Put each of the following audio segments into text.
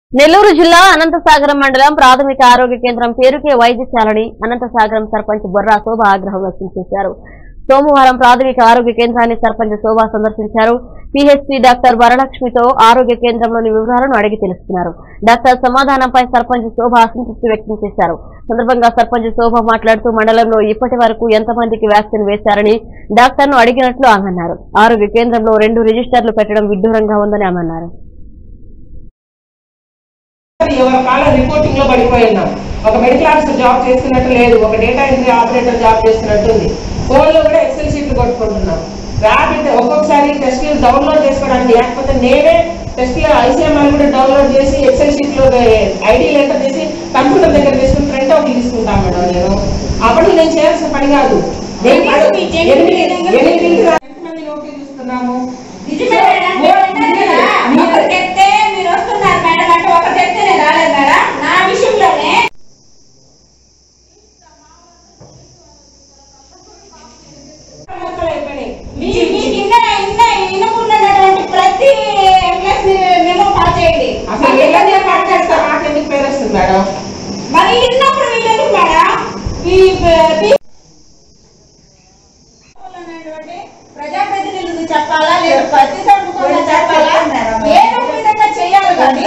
నెల్లూరు జిల్లా అనంతసాగరం మండలం ప్రాథమిక ఆరోగ్య కేంద్రం పేరుకే వైద్యశాలని అనంతసాగరం సర్పంచ్ బొర్రా శోభ ఆగ్రహం వ్యక్తం చేశారు సోమవారం ప్రాథమిక ఆరోగ్య కేంద్రాన్ని సర్పంచ్ శోభ సందర్శించారు పీహెచ్సీ డాక్టర్ వరలక్ష్మితో ఆరోగ్య కేంద్రంలోని వివరాలను అడిగి తెలుసుకున్నారు డాక్టర్ సమాధానంపై సర్పంచ్ శోభ అసంతృప్తి వ్యక్తం చేశారు సందర్భంగా సర్పంచ్ శోభ మాట్లాడుతూ మండలంలో ఇప్పటి వరకు ఎంతమందికి వ్యాక్సిన్ వేశారని డాక్టర్ను అడిగినట్లు ఆమె అన్నారు ఆరోగ్య కేంద్రంలో రెండు రిజిస్టర్లు పెట్టడం విడ్డూరంగా ఉందని ఆమె అన్నారు ఎవరి కాల రిపోర్టింగ్ లో పడిపోయి ఉన్నాం ఒక మెడికల్ ఆఫీసర్ జాబ్ చేస్తున్నట్టు లేదు ఒక డేటా ఎంట్రీ ఆపరేటర్ జాబ్ చేస్తున్నట్టు ఉంది ఫోన్ లో కూడా ఎక్సెల్ షీట్లు కొట్టుకుంటున్నాం ర్యాపిడ్ ఒక్కొక్కసారి టెస్ట్లు డౌన్లోడ్ చేసుకోవడానికి లేకపోతే నేనే టెస్ట్ ఐసీఎంఆర్ కూడా డౌన్లోడ్ చేసి ఎక్సెల్ షీట్ లో ఐడి ఎంటర్ చేసి కంప్యూటర్ దగ్గర తీసుకుని ప్రింట్ అవుట్ తీసుకుంటాం మేడం నేను అప్పుడు నేను చేయాల్సిన పని కాదు నేను కనీసం మీ జన్మ ఎనిమిది విధంగా ఎనిమిది ఎంతమంది నోటీస్ చూస్తున్నాము నిజమే మేడం, మీరు అన్నారు కదా, ఒకరు చెప్తే మీరు వస్తున్నారు మేడం అంటే ఒకరు చెప్తే నేను రాలేదు మేడం నా విషయంలోనే మొక్కలు అయిపోయినాయి మీ మీ కింద ఇన్న ఇనుకున్నటువంటి ప్రతి ఎంప్లాయీస్ మేము పాస్ చేయండి అసలు ఏదైనా మాట్లాడతా నాకు ఎందుకు పేరు వస్తుంది మేడం మరి ఇన్నప్పుడు వీళ్ళెందుకు మేడం ఈ ప- పి- ఉన్నటువంటి ప్రజాప్రతినిధులు చెప్పాలా లేదా ప్రతి సంఘటన చెప్పాలా ఏదో ఒక విధంగా చేయాలి కానీ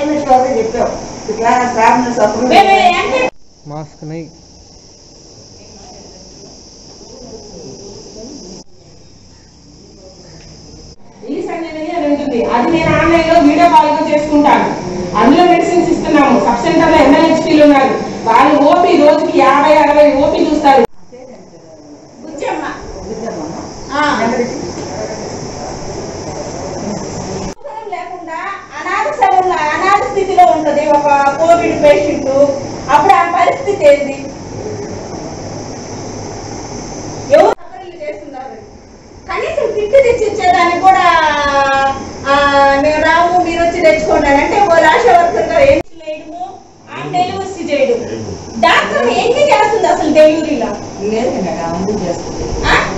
మేము అంటే मास्क नहीं ఈ సంజయ్ అని ఉంటుంది అది నేను ఆన్లైన్ లో వీడియో కాల్ గా చేసుకుంటాను అందులో మెడిసిన్స్ ఇస్తున్నాము సబ్ సెంటర్ లో ఎన్ఎల్హెచ్పీలు ఉన్నారు వాళ్ళు ఓపీ రోజుకి యాభై అరవై ఓపీ చూస్తారు బుజ్జమ్మ ఆ. అవసరం లేకుండా అనాథ శవంలో అనాథ స్థితిలో ఉంటది ఒక కోవిడ్ పేషెంట్ అప్పుడు ఆ పరిస్థితి ఏంది ఎవరు సఫరింగ్ చేస్తున్నారు కనీసం కిట్ తెచ్చి ఇచ్చేదానికి కూడా ఆ, మేము రాము మీరు వచ్చి తెచ్చుకోండి అని అంటే ఓ రాష్ట్ర వర్కర్ గా ఏం చేయడము ఆ డెలివరీ చేయడం డాక్టర్ ఎన్ని చేస్తుంది అసలు డెలివరీలో ఆ?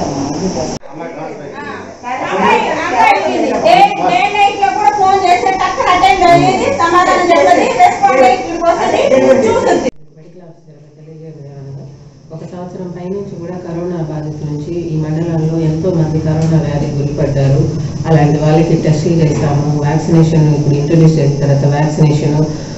అమ్మాయి అమ్మాయి వచ్చింది. డే డే నైట్ లో కూడా ఫోన్ చేస్తే టక్కన అటెండ్ అయ్యేది సమాధానం చెప్పది రెస్పాండ్ అయ్యి ఇక్కడికి వస్తుంది చూస్తుంది మెడికల్ ఆఫీసర్లకు తెలియజేయమనగా ఒక సంవత్సరం పైనుంచి కూడా కరోనా బాధితుల నుంచి ఈ మండలంలో ఎంతో మంది కరోనా వ్యాధికి గురిపడ్డారు అలాంటి వాళ్ళకి టెస్టులు చేస్తాము వ్యాక్సినేషన్ ఇప్పుడు ఇంట్రొడ్యూస్ చేసిన తర్వాత వ్యాక్సినేషన్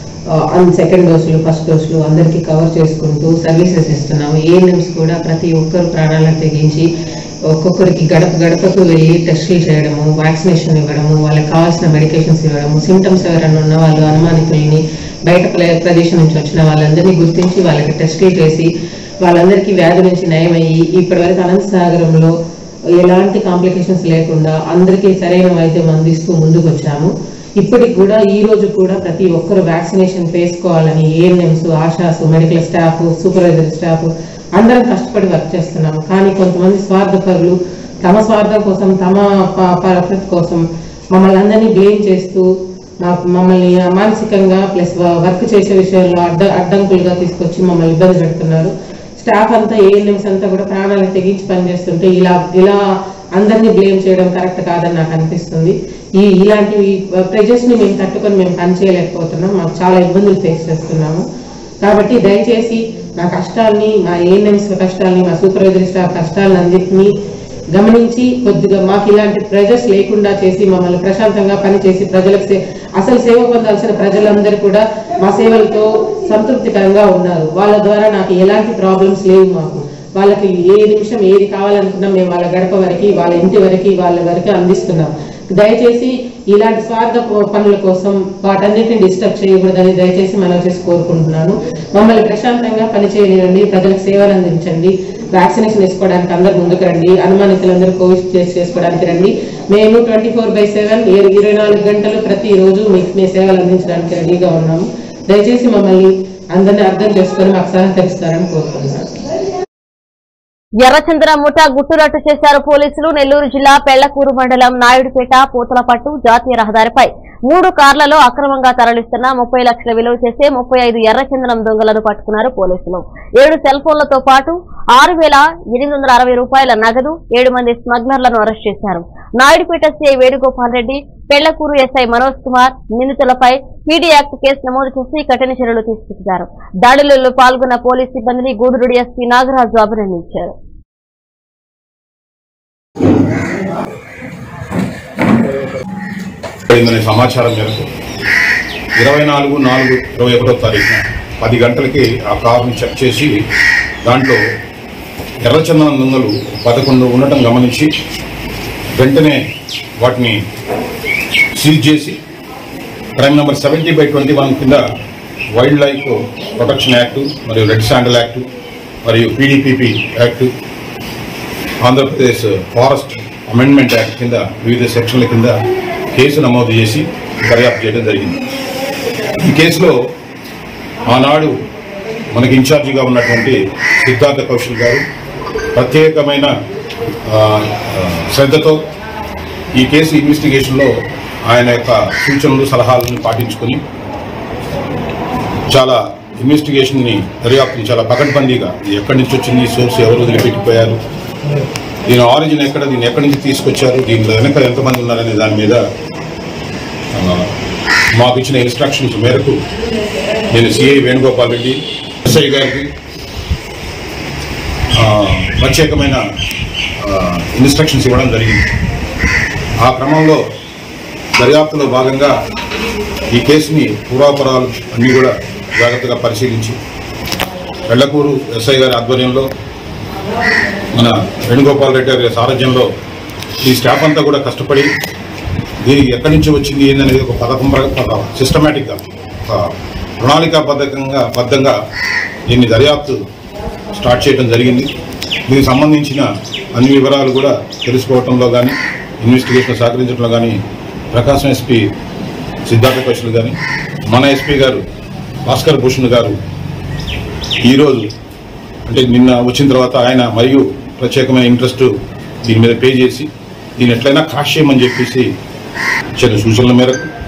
సెకండ్ డోసులు ఫస్ట్ డోసులు అందరికీ కవర్ చేసుకుంటూ సర్వీసెస్ ఇస్తున్నాము ఏఎన్ఎంస్ కూడా ప్రతి ఒక్కరు ప్రాణాలకు తెగించి ఒక్కొక్కరికి గడప గడపకు వెళ్ళి టెస్టులు చేయడము వ్యాక్సినేషన్ ఇవ్వడము వాళ్ళకి కావాల్సిన మెడికేషన్స్ ఇవ్వడము సిమ్టమ్స్ ఎవరైనా ఉన్న వాళ్ళు అనుమానితుల్ని బయట ప్ర- ప్రదేశం నుంచి వచ్చిన వాళ్ళందరినీ గుర్తించి వాళ్ళకి టెస్టులు చేసి వాళ్ళందరికీ వ్యాధి నుంచి నయమయ్యి ఇప్పటివరకు అనంతసాగరంలో ఎలాంటి కాంప్లికేషన్స్ లేకుండా అందరికీ సరైన వైద్యం అందిస్తూ ముందుకు వచ్చాము ఇప్పటికి కూడా ఈ రోజు కూడా ప్రతి ఒక్కరు వ్యాక్సినేషన్ వేసుకోవాలని ANMs ASHAs medical staff supervisor staff అందరం కష్టపడి వర్క్ చేస్తున్నాము కానీ కొంతమంది స్వార్థపరులు తమ స్వార్థం కోసం తమ ప- పరపతి కోసం మమ్మల్ని అందరినీ బ్లేమ్ చేస్తూ మాకు మమ్మల్ని మానసికంగా ప్లస్ వర్క్ చేసే విషయంలో అడ్డ అడ్డంకులుగా తీసుకొచ్చి మమ్మల్ని ఇబ్బంది పెడుతున్నారు స్టాఫ్ అంతా ఏఎన్ఎంస్ అంతా కూడా ప్రాణాలు తెగించి పనిచేస్తుంటే ఇలా ఇలా అందరినీ బ్లేమ్ చేయడం కరెక్ట్ కాదని నాకు అనిపిస్తుంది ఈ ఇలాంటి ప్రెజర్స్ ని మేము తట్టుకొని మేము పని చేయలేకపోతున్నాం మాకు చాలా ఇబ్బందులు ఫేస్ చేస్తున్నాము కాబట్టి దయచేసి మా కష్టాల్ని మా ఏఎన్ఎంస్ కష్టాల్ని మా సూపర్వైజరీ స్టాఫ్ కష్టాలను అన్నింటినీ గమనించి కొద్దిగా మాకు ఇలాంటి ప్రెజర్స్ లేకుండా చేసి మమ్మల్ని ప్రశాంతంగా పనిచేసి ప్రజలకు సే- అసలు సేవ పొందాల్సిన ప్రజలందరూ కూడా మా సేవలతో సంతృప్తికరంగా ఉన్నారు వాళ్ళ ద్వారా నాకు ఎలాంటి ప్రాబ్లమ్స్ లేవు మాకు వాళ్ళకి ఏ నిమిషం ఏది కావాలనుకున్నా మేము వాళ్ళ గడప వరకు వాళ్ళ ఇంటి వరకు వాళ్ళ వరకు అందిస్తున్నాం దయచేసి ఇలాంటి స్వార్థ ప- పనుల కోసం వాటన్నిటిని డిస్టర్బ్ చేయకూడదని దయచేసి మనం చేసి కోరుకుంటున్నాను మమ్మల్ని ప్రశాంతంగా పనిచేయనివ్వండి ప్రజలకు సేవలు అందించండి వ్యాక్సినేషన్ వేసుకోవడానికి అందరు ముందుకు రండి అనుమానితులందరూ కోవిడ్ టెస్ట్ చేసుకోవడానికి రండి మేము ట్వంటీ ఫోర్ బై సెవెన్ ఇరవై నాలుగు గంటలు ప్రతిరోజు మీకు మీ సేవలు అందించడానికి రెడీగా ఉన్నాము దయచేసి మమ్మల్ని అందరినీ అర్థం చేసుకొని మాకు సహకరిస్తారని కోరుకుంటున్నాను ఎర్రచంద్ర ముఠా గుట్టురట్టు చేశారు పోలీసులు నెల్లూరు జిల్లా పెళ్లకూరు మండలం నాయుడుపేట పూతలపట్టు జాతీయ రహదారిపై మూడు కార్లలో అక్రమంగా తరలిస్తున్న ముప్పై లక్షల విలువ చేసే ముప్పై ఐదు ఎర్రచందనం దొంగలను పట్టుకున్నారు పోలీసులు ఏడు సెల్ ఫోన్లతో పాటు ఆరు వేల ఎనిమిది వందల అరవై రూపాయల నగదు ఏడు మంది స్మగ్లర్లను అరెస్ట్ చేశారు నాయుడుపేట సీఐ వేణుగోపాల్ రెడ్డి పెళ్లకూరు ఎస్ఐ మనోజ్ కుమార్ నిందితులపై పీడీ యాక్ట్ కేసు నమోదు చేసి కఠిన చర్యలు తీసుకుంటున్నారు దాడులలో పాల్గొన్న పోలీస్ సిబ్బందిని గూడూరు ఎస్పీ నాగరాజు అభినందించారు అయిందనే సమాచారం మేరకు ఇరవై నాలుగు నాలుగు ఇరవై ఒకటో తారీఖున పది గంటలకి ఆ కారుని చెక్ చేసి దాంట్లో ఎర్రచందనం దొంగలు పదకొండు ఉండటం గమనించి వెంటనే వాటిని సీజ్ చేసి crime number seventy by twenty one కింద వైల్డ్ లైఫ్ ప్రొటెక్షన్ యాక్ట్ మరియు రెడ్ శాండల్ యాక్ట్ మరియు PDPP act Andhra Pradesh forest amendment act కింద వివిధ సెక్షన్ల కింద కేసు నమోదు చేసి దర్యాప్తు చేయడం జరిగింది ఈ కేసులో ఆనాడు మనకి ఇన్ఛార్జిగా ఉన్నటువంటి సిద్ధార్థ కౌశల్ గారు ప్రత్యేకమైన ఆ, ఆ, శ్రద్ధతో ఈ కేసు ఇన్వెస్టిగేషన్లో ఆయన యొక్క సూచనలు సలహాలను పాటించుకొని చాలా ఇన్వెస్టిగేషన్ని దర్యాప్తుని చాలా పకడ్బందీగా ఇది ఎక్కడి నుంచి వచ్చింది సోర్స్ ఎవరు వదిలిపెట్టిపోయారు దీని ఆరిజిన్ ఎక్కడ దీన్ని ఎక్కడి నుంచి తీసుకొచ్చారు దీనిలో వెనక ఎంతమంది ఉన్నారనే దాని మీద ఆ, మాకు ఇచ్చిన ఇన్స్ట్రక్షన్స్ మేరకు నేను సిఐ వేణుగోపాల్ రెడ్డి ఎస్ఐ గారికి ఆ, ప్రత్యేకమైన ఇన్స్ట్రక్షన్స్ ఇవ్వడం జరిగింది ఆ క్రమంలో దర్యాప్తులో భాగంగా ఈ కేసుని పూర్వాపరాలు అన్నీ కూడా జాగ్రత్తగా పరిశీలించి వెళ్లకూరు ఎస్ఐ గారి ఆధ్వర్యంలో మన వేణుగోపాల్ రెడ్డి గారి సారథ్యంలో ఈ స్టాఫ్ అంతా కూడా కష్టపడి దీనికి ఎక్కడి నుంచి వచ్చింది ఏందనేది ఒక పథకం ఒక సిస్టమేటిక్గా ఒక ప్రణాళికాబద్ధంగా బద్ధంగా దీన్ని దర్యాప్తు స్టార్ట్ చేయడం జరిగింది దీనికి సంబంధించిన అన్ని వివరాలు కూడా తెలుసుకోవటంలో కానీ ఇన్వెస్టిగేషన్ సహకరించడంలో కానీ ప్రకాశం ఎస్పీ సిద్ధార్థ కౌశల్ కానీ మన ఎస్పీ గారు భాస్కర్ భూషణ్ గారు ఈరోజు అంటే నిన్న వచ్చిన తర్వాత ఆయన మరియు ప్రత్యేకమైన ఇంట్రెస్ట్ దీని మీద పే చేసి దీన్ని ఎట్లయినా క్రాష్ చేయమని చెప్పేసి ఇచ్చిన సూచనల మేరకు